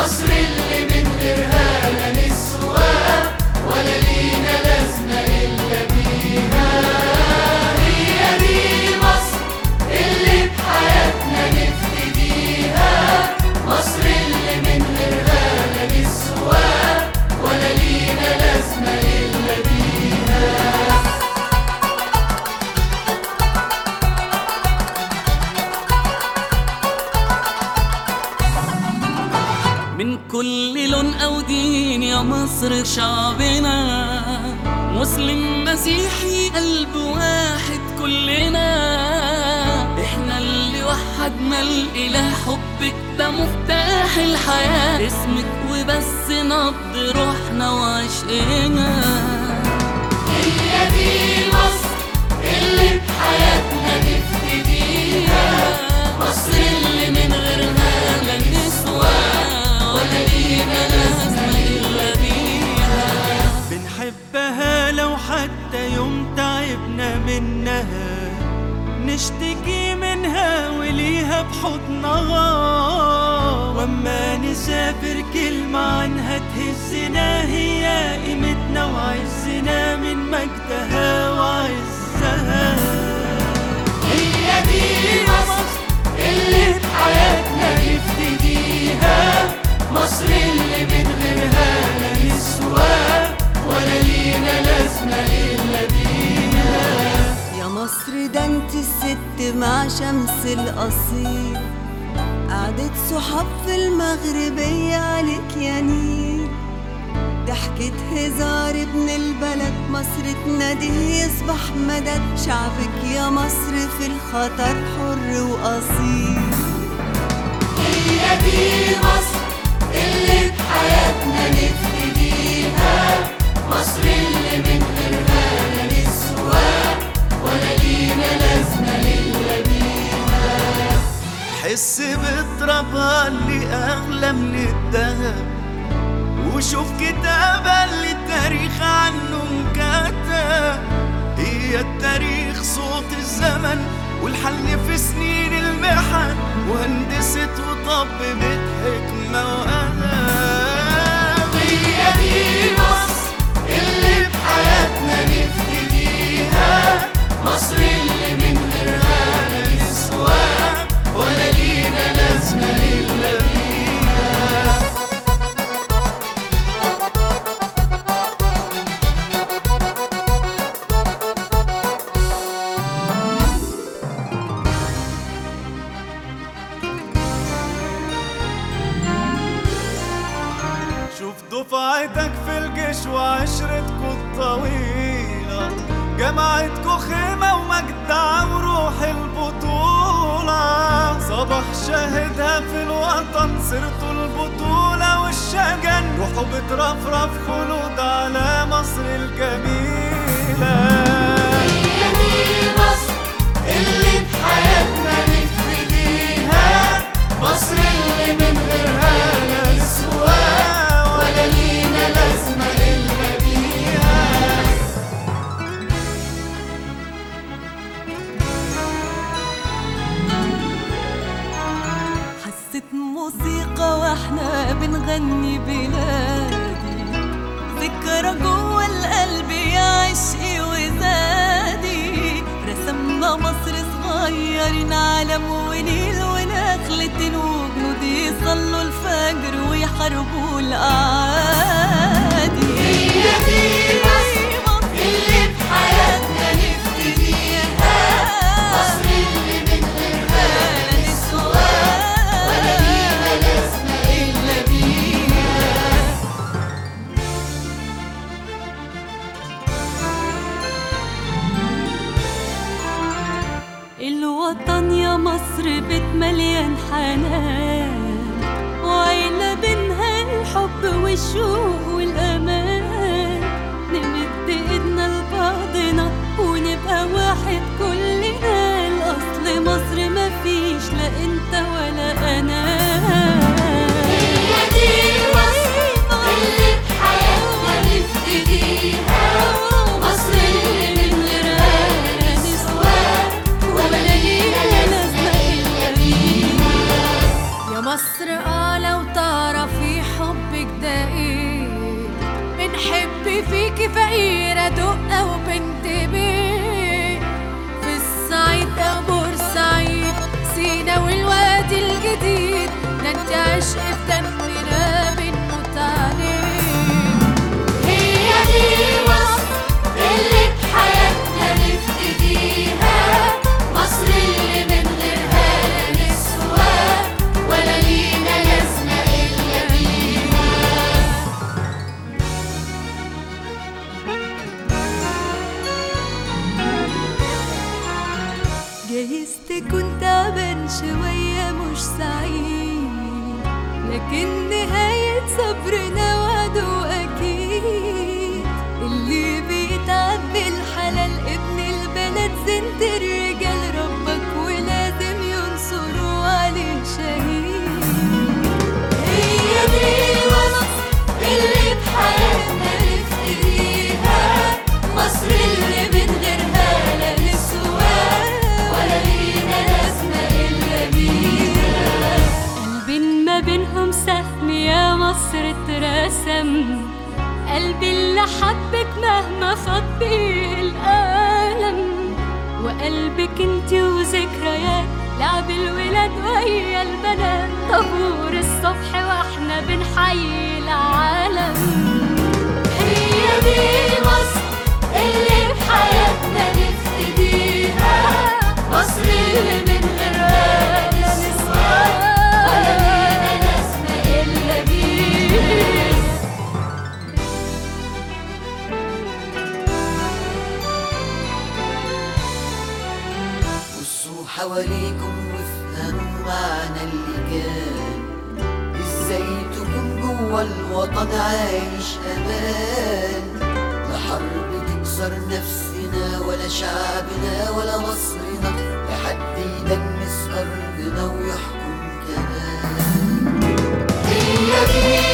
مصر اللي من غيرها لا نسوى ولا لينا لازمة إلا بيها هي دي مصر اللي بحياتنا نفتديها مصر اللي من غيرها لا نسوى ولا لينا لازمة إلا بيها من كل لون أو دين يا مصر شعبنا مسلم مسيحي قلب واحد كلنا احنا اللي وحدنا الإله حبك ده مفتاح الحياة اسمك وبس نبض روحنا وعشقنا هي دي مصر اللي بحياتنا نفتديها مصر اللي من غيرها لا نسوى ولا لينا لازمة إلا بيها بنحبها لو حتى يوم تعبنا منها نشتكي منها وليها بحضنها واما نسافر كلمة عنها تهزنا هي قيمتنا وعزنا من مجدها وعزها هي دي مصر اللي بحياتنا نفتديها مصر اللي من غيرها لا نسوى ولا لينا لازمة إلا بيها يا مصر ده انت الست مع شمس الأصيل قعدة صحاب في المغربية عليك يا نيل ضحكة هزار ابن البلد مصر تناديه يصبح مدد شعبك يا مصر في الخطر حر وأصيل هي دي مصر اللي بحياتنا نفتديها مصر اللي من غيرها لا نسوى ولا لينا لازمة إلا بيها حس بترابها اللي أغلى من الذهب وشوف كتابة اللي التاريخ عنه انكتب هي التاريخ صوت الزمن والحل في سنين المحن وهندست وطببت حكمة وأدب هي دي مصر اللي بحياتنا نفتديها مصر اللي من غيرها لا نسوى ولا لينا لازمة إلا بيها شوف دفعتك في الجيش وعشرتكوا الطويلة جمعتكوا خيمة ومجدع وروح البطولة صباح شاهدها في الوطن سيرته البطولة والشجن روحوا بترفرف خلود على مصر الجميلة هي دي مصر اللي بحياتنا نفتديها مصر اللي من غيرها لا نسوى ولا لينا لازمة إلا بيها حسيت موسيقى واحنا بنغني بلادي ذكرى جوه القلب يا عشقي وزادي رسمنا مصر صغيرين علم ونيل ونخلة وجنود يصلوا الفجر ويحاربوا الأعادي هي دي مصر اللي بحياتنا نفتديها مصر اللي من غيرها لا نسوى ولا لينا لازمة إلا بيها الوطن يا مصر بيت مليان حنان وعيلة بينها الحب والشوق والأمان نمد ايدنا لبعضنا ونبقى واحد كلنا الأصل مصر مفيش لا انت ولا أنا هي دي مصر اللي بحياتنا نفتديها مصر اللي من غيرها لا نسوى ولا لينا لازمة إلا بيها يا مصر اه لو تعرفي جايز تكون تعبان شوية مش سعيد لكن نهاية صبرنا وعده أكيد اللي بيتعب بالحلال ابن البلد زنت الرجال ربك ولازم ينصروا عليه شهيد هي دي مصر اللي بحياتنا نفتديها مصر اللي من غيرها لا نسوى ولا لينا لازمة إلا بيها قلبي ما بينهم سهم يا مصر اترسم قلبي اللي حبك مهما فاض بيه الألم وقلبك انتي وذكريات لعب الولاد ويا البنات طابور الصبح واحنا بنحيي العالم هي دي مصر اللي بحياتنا نفتديها مصر اللي من غيرها لا نسوى ولا لينا لازمة إلا بيها بصوا حواليكم وافهموا معنى اللي كان ازاي تكون جوا الوطن عايش امان لا حرب تكسر نفسنا ولا شعبنا ولا مصرنا لحد يدنس ارضنا ويحكم كمان هي دي